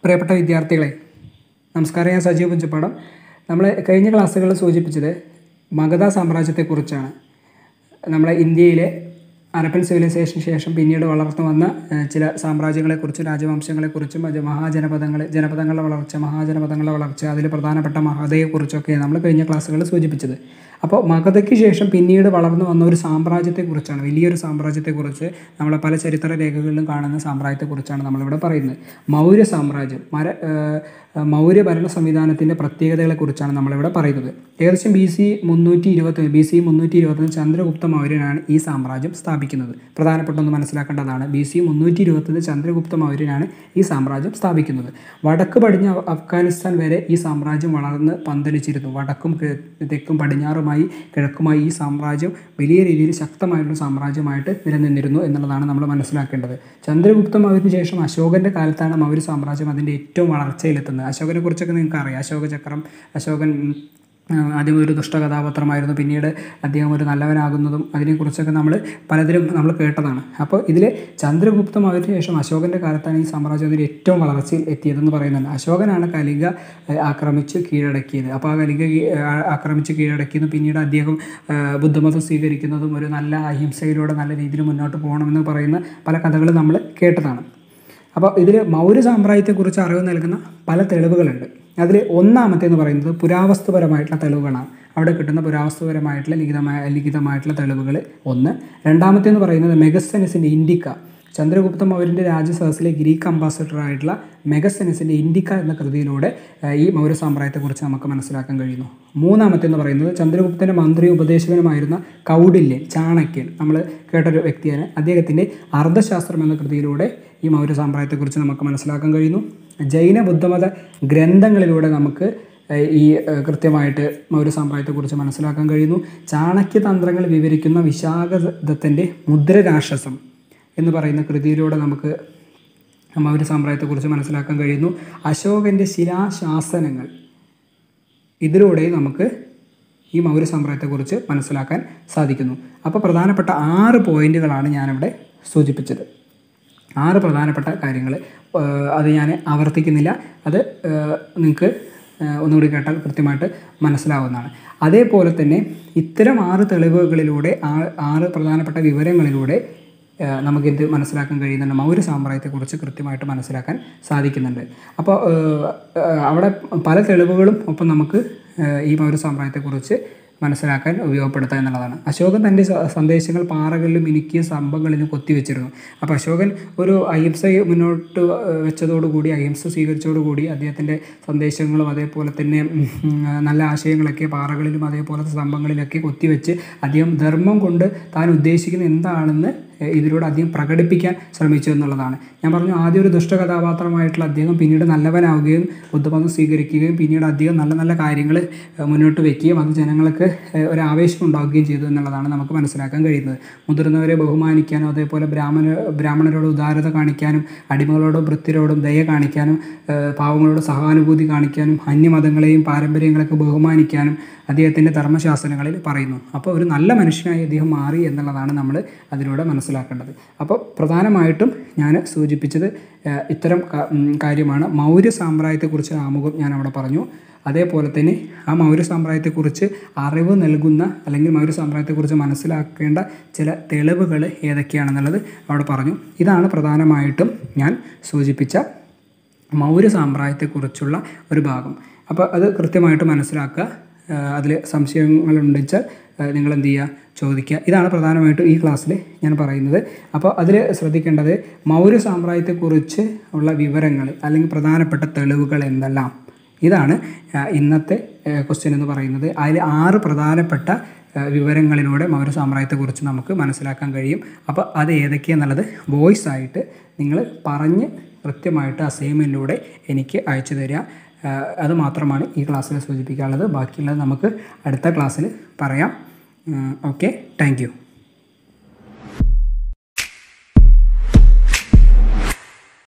പ്രിയപ്പെട്ട വിദ്യാർത്ഥികളെ നമസ്കാരം ഞാൻ സജീവ് പുഞ്ചപ്പാടം നമ്മൾ കഴിഞ്ഞ ക്ലാസ്സുകളിൽ സൂചിപ്പിച്ചത് മഗധ സാമ്രാജ്യത്തെക്കുറിച്ചാണ് നമ്മളെ ഇന്ത്യയിലെ അറബൻ സിവിലൈസേഷന് ശേഷം പിന്നീട് വളർന്നു വന്ന ഏഹ്, ചില സാമ്രാജ്യങ്ങളെക്കുറിച്ചും രാജവംശങ്ങളെക്കുറിച്ചും അത് മഹാജനപദങ്ങൾ ജനപദങ്ങളുടെ വളർച്ച മഹാജനപദങ്ങളുടെ വളർച്ച അതിൽ പ്രധാനപ്പെട്ട മഹതയെക്കുറിച്ചൊക്കെ നമ്മൾ കഴിഞ്ഞ ക്ലാസ്സുകളിൽ സൂചിപ്പിച്ചത് അപ്പോൾ മഗധയ്ക്ക് ശേഷം പിന്നീട് വളർന്നു വന്ന ഒരു സാമ്രാജ്യത്തെക്കുറിച്ചാണ് വലിയൊരു സാമ്രാജ്യത്തെക്കുറിച്ച് നമ്മളെ പല ചരിത്ര രേഖകളിലും കാണുന്ന സാമ്രാജ്യത്തെക്കുറിച്ചാണ് നമ്മളിവിടെ പറയുന്നത് മൗര്യ സാമ്രാജ്യം മര ഏഹ്, മൗര്യ ഭരണ സംവിധാനത്തിൻ്റെ പ്രത്യേകതകളെക്കുറിച്ചാണ് നമ്മളിവിടെ പറയുന്നത് ഏകദേശം ബി സി മുന്നൂറ്റി ഇരുപത്തൊന്ന് ബി സി മുന്നൂറ്റി ഇരുപത്തൊന്ന് ചന്ദ്രഗുപ്ത മൗര്യനാണ് ഈ സാമ്രാജ്യം സ്ഥാപിക്കുന്നത് പ്രധാനപ്പെട്ട ഒന്ന് മനസ്സിലാക്കേണ്ടതാണ് ബി സി മുന്നൂറ്റി ഇരുപത്തൊന്ന് ചന്ദ്രഗുപ്ത മൗര്യനാണ് ഈ സാമ്രാജ്യം സ്ഥാപിക്കുന്നത് വടക്ക് പടിഞ്ഞ അഫ്ഗാനിസ്ഥാൻ വരെ ഈ സാമ്രാജ്യം വളർന്ന് പന്തലിച്ചിരുന്നു വടക്കും കി- തെക്കും പടിഞ്ഞാറുമായി കിഴക്കുമായി ഈ സാമ്രാജ്യം വലിയ രീതിയിൽ ശക്തമായിട്ടുള്ള സാമ്രാജ്യമായിട്ട് നിലനിന്നിരുന്നു എന്നുള്ളതാണ് നമ്മൾ മനസ്സിലാക്കേണ്ടത് ചന്ദ്രഗുപ്ത മൗര്യന് ശേഷം അശോകൻ്റെ കാലത്താണ് മൗര്യ സാമ്രാജ്യം അതിൻ്റെ ഏറ്റവും വളർച്ചയിലെത്തുന്നത് അശോകനെ കുറിച്ചൊക്കെ നിങ്ങൾക്ക് അറിയാം അശോക ചക്രം അശോകൻ ഉം, ആ, ആദ്യം ഒരു ദുഷ്ട കഥാപാത്രമായിരുന്നു പിന്നീട് അദ്ദേഹം ഒരു നല്ലവനാകുന്നതും അതിനെക്കുറിച്ചൊക്കെ നമ്മൾ പലതിലും നമ്മൾ കേട്ടതാണ് അപ്പോൾ ഇതിൽ ചന്ദ്രഗുപ്ത മൗര്യന് ശേഷം അശോകൻ്റെ കാലത്താണ് ഈ സാമ്രാജ്യത്തിൽ ഏറ്റവും വളർച്ചയിൽ എത്തിയതെന്ന് പറയുന്നുണ്ട് അശോകനാണ് കലിംഗ ഏഹ്, ആക്രമിച്ച് കീഴടക്കിയത് അപ്പോൾ ആ കലിംഗ കീ- ആ- ആക്രമിച്ച് കീഴടക്കിയതും പിന്നീട് അദ്ദേഹം ഏഹ്, ബുദ്ധമതം സ്വീകരിക്കുന്നതും ഒരു നല്ല അഹിംസയിലൂടെ നല്ല രീതിയിൽ മുന്നോട്ട് പോകണമെന്ന് പറയുന്ന പല കഥകളും നമ്മൾ കേട്ടതാണ് അപ്പോൾ ഇതിൽ മൗര്യ സാമ്രാജ്യത്തെക്കുറിച്ച് അറിവ് നൽകുന്ന പല തെളിവുകളുണ്ട് അതിൽ ഒന്നാമത്തെ എന്ന് പറയുന്നത് പുരാവസ്തുപരമായിട്ടുള്ള തെളിവുകളാണ് അവിടെ കിട്ടുന്ന പുരാവസ്തുപരമായിട്ടുള്ള ലിഖിതമായ ലിഖിതമായിട്ടുള്ള തെളിവുകൾ ഒന്ന് രണ്ടാമത്തെ എന്ന് പറയുന്നത് മെഗസ്തനിസിൻ്റെ ഇൻഡിക്ക ചന്ദ്രഗുപ്ത മൗര്യൻ്റെ രാജസദസ്സിലെ ഗ്രീക്ക് അംബാസഡർ ആയിട്ടുള്ള മെഗസ്തനിസിൻ്റെ ഇൻഡിക്ക എന്ന കൃതിയിലൂടെ ഏഹ്, ഈ മൗര്യ സാമ്രാജ്യത്തെക്കുറിച്ച് നമുക്ക് മനസ്സിലാക്കാൻ കഴിയുന്നു മൂന്നാമത്തെ എന്ന് പറയുന്നത് ചന്ദ്രഗുപ്തൻ്റെ മന്ത്രിയും ഉപദേശകനുമായിരുന്ന കൗഡില്യൻ ചാണക്യൻ നമ്മൾ കേട്ടൊരു വ്യക്തിയാണ് അദ്ദേഹത്തിൻ്റെ അർദ്ധശാസ്ത്രം എന്ന കൃതിയിലൂടെ ഈ മൗര്യ സാമ്രാജ്യത്തെക്കുറിച്ച് നമുക്ക് മനസ്സിലാക്കാൻ കഴിയുന്നു ജൈന ബുദ്ധമത ഗ്രന്ഥങ്ങളിലൂടെ നമുക്ക് ഏഹ്, ഈ ഏഹ്, കൃത്യമായിട്ട് മൗര്യ സാമ്രാജ്യത്തെക്കുറിച്ച് മനസ്സിലാക്കാൻ കഴിയുന്നു ചാണക്യ തന്ത്രങ്ങൾ വിവരിക്കുന്ന വിശാഖദത്തൻ്റെ മുദ്രരാക്ഷസം എന്ന് പറയുന്ന കൃതിയിലൂടെ നമുക്ക് മൗര്യ സാമ്രാജ്യത്തെക്കുറിച്ച് മനസ്സിലാക്കാൻ കഴിയുന്നു അശോകൻ്റെ ശിലാശാസനങ്ങൾ ഇതിലൂടെ നമുക്ക് ഈ മൗര്യ സാമ്രാജ്യത്തെക്കുറിച്ച് മനസ്സിലാക്കാൻ സാധിക്കുന്നു അപ്പോൾ പ്രധാനപ്പെട്ട ആറ് പോയിന്റുകളാണ് ഞാനിവിടെ സൂചിപ്പിച്ചത് ആറ് പ്രധാനപ്പെട്ട കാര്യങ്ങൾ അത് ഞാൻ ആവർത്തിക്കുന്നില്ല അത് നിങ്ങൾക്ക് ഒന്നുകൂടി കേട്ടാൽ കൃത്യമായിട്ട് മനസ്സിലാവുന്നതാണ് അതേപോലെ തന്നെ ഇത്തരം ആറ് തെളിവുകളിലൂടെ ആ- ആറ് പ്രധാനപ്പെട്ട വിവരങ്ങളിലൂടെ ഏഹ് നമുക്ക് ഇത് മനസ്സിലാക്കാൻ കഴിയുന്നുണ്ട് മൗര്യ സാമ്രാജ്യത്തെക്കുറിച്ച് കൃത്യമായിട്ട് മനസ്സിലാക്കാൻ സാധിക്കുന്നുണ്ട് അപ്പോൾ ഏഹ് ഏഹ് അവിടെ പല തെളിവുകളും ഒപ്പം നമുക്ക് ഏഹ് ഈ മൗര്യ സാമ്രാജ്യത്തെക്കുറിച്ച് മനസ്സിലാക്കാൻ ഉപയോഗപ്പെടുത്തുക എന്നുള്ളതാണ് അശോകൻ തൻ്റെ സ- സന്ദേശങ്ങൾ പാറകളിലും മിനുക്കിയ സ്തംഭങ്ങളിലും കൊത്തിവെച്ചിരുന്നു അപ്പോൾ അശോകൻ ഒരു അഹിംസ മുന്നോട്ട് ഏഹ് വെച്ചതോടുകൂടി അഹിംസ സ്വീകരിച്ചതോടുകൂടി അദ്ദേഹത്തിൻ്റെ സന്ദേശങ്ങളും അതേപോലെ തന്നെ ഉം, ഉം, നല്ല ആശയങ്ങളൊക്കെ പാറകളിലും അതേപോലത്തെ സ്തംഭങ്ങളിലൊക്കെ കൊത്തിവെച്ച് അദ്ദേഹം ധർമ്മം കൊണ്ട് താൻ ഉദ്ദേശിക്കുന്നത് എന്താണെന്ന് ഏഹ് ഇതിലൂടെ അദ്ദേഹം പ്രകടിപ്പിക്കാൻ ശ്രമിച്ചു എന്നുള്ളതാണ് ഞാൻ പറഞ്ഞു ആദ്യം ഒരു ദുഷ്ട കഥാപാത്രമായിട്ടുള്ള അദ്ദേഹം പിന്നീട് നല്ലവനാവുകയും ബുദ്ധമതം സ്വീകരിക്കുകയും പിന്നീട് അദ്ദേഹം നല്ല നല്ല കാര്യങ്ങൾ മുന്നോട്ട് വെക്കുകയും അത് ജനങ്ങൾക്ക് ഏഹ് ഒരു ആവേശം ഉണ്ടാവുകയും ചെയ്തു എന്നുള്ളതാണ് നമുക്ക് മനസ്സിലാക്കാൻ കഴിയുന്നത് മുതിർന്നവരെ ബഹുമാനിക്കാനും അതേപോലെ ബ്രാഹ്മണ ബ്രാഹ്മണരോട് ഉദാരത കാണിക്കാനും അടിമകളോടും വൃത്തിരോടും ദയ കാണിക്കാനും ഏഹ് പാവങ്ങളോട് സഹാനുഭൂതി കാണിക്കാനും അന്യമതങ്ങളെയും പാരമ്പര്യങ്ങളൊക്കെ ബഹുമാനിക്കാനും അദ്ദേഹത്തിൻ്റെ ധർമ്മശാസ്ത്രങ്ങളിൽ പറയുന്നു അപ്പോൾ ഒരു നല്ല മനുഷ്യനായി അദ്ദേഹം മാറി എന്നുള്ളതാണ് നമ്മൾ അതിലൂടെ മനസ്സിലാക്കേണ്ടത് അപ്പോൾ പ്രധാനമായിട്ടും ഞാൻ സൂചിപ്പിച്ചത് ഏഹ്, ഇത്തരം ക- ഉം, കാര്യമാണ് മൗര്യ സാമ്രാജ്യത്തെക്കുറിച്ച് ആമുഖം ഞാൻ അവിടെ പറഞ്ഞു അതേപോലെ തന്നെ ആ മൗര്യ സാമ്രാജ്യത്തെക്കുറിച്ച് അറിവ് നൽകുന്ന അല്ലെങ്കിൽ മൗര്യ സാമ്രാജ്യത്തെക്കുറിച്ച് മനസ്സിലാക്കേണ്ട ചില തെളിവുകൾ ഏതൊക്കെയാണെന്നുള്ളത് അവിടെ പറഞ്ഞു ഇതാണ് പ്രധാനമായിട്ടും ഞാൻ സൂചിപ്പിച്ച മൗര്യ സാമ്രാജ്യത്തെക്കുറിച്ചുള്ള ഒരു ഭാഗം അപ്പോൾ അത് കൃത്യമായിട്ട് മനസ്സിലാക്കുക അതിൽ സംശയങ്ങളുണ്ടെച്ചാൽ നിങ്ങൾ എന്ത് ചെയ്യുക ചോദിക്കുക ഇതാണ് പ്രധാനമായിട്ടും ഈ ക്ലാസ്സിൽ ഞാൻ പറയുന്നത് അപ്പോൾ അതിൽ ശ്രദ്ധിക്കേണ്ടത് മൗര്യ സാമ്രാജ്യത്തെക്കുറിച്ച് ഉള്ള വിവരങ്ങൾ അല്ലെങ്കിൽ പ്രധാനപ്പെട്ട തെളിവുകൾ എന്തെല്ലാം ഇതാണ് ആ, ഇന്നത്തെ ക്വസ്റ്റ്യൻ എന്ന് പറയുന്നത് അതിൽ ആറ് പ്രധാനപ്പെട്ട ആ, വിവരങ്ങളിലൂടെ മൗര്യ സാമ്രാജ്യത്തെക്കുറിച്ച് നമുക്ക് മനസ്സിലാക്കാൻ കഴിയും അപ്പോൾ അത് ഏതൊക്കെയാണെന്നുള്ളത് വോയിസ് ആയിട്ട് നിങ്ങൾ പറഞ്ഞ് കൃത്യമായിട്ട് അസൈൻമെൻറ്റിലൂടെ എനിക്ക് അയച്ചു തരിക ആ, അത് മാത്രമാണ് ഈ ക്ലാസ്സിൽ സൂചിപ്പിക്കാനുള്ളത് ബാക്കിയുള്ളത് നമുക്ക് അടുത്ത ക്ലാസ്സിൽ പറയാം ഓക്കെ താങ്ക് യു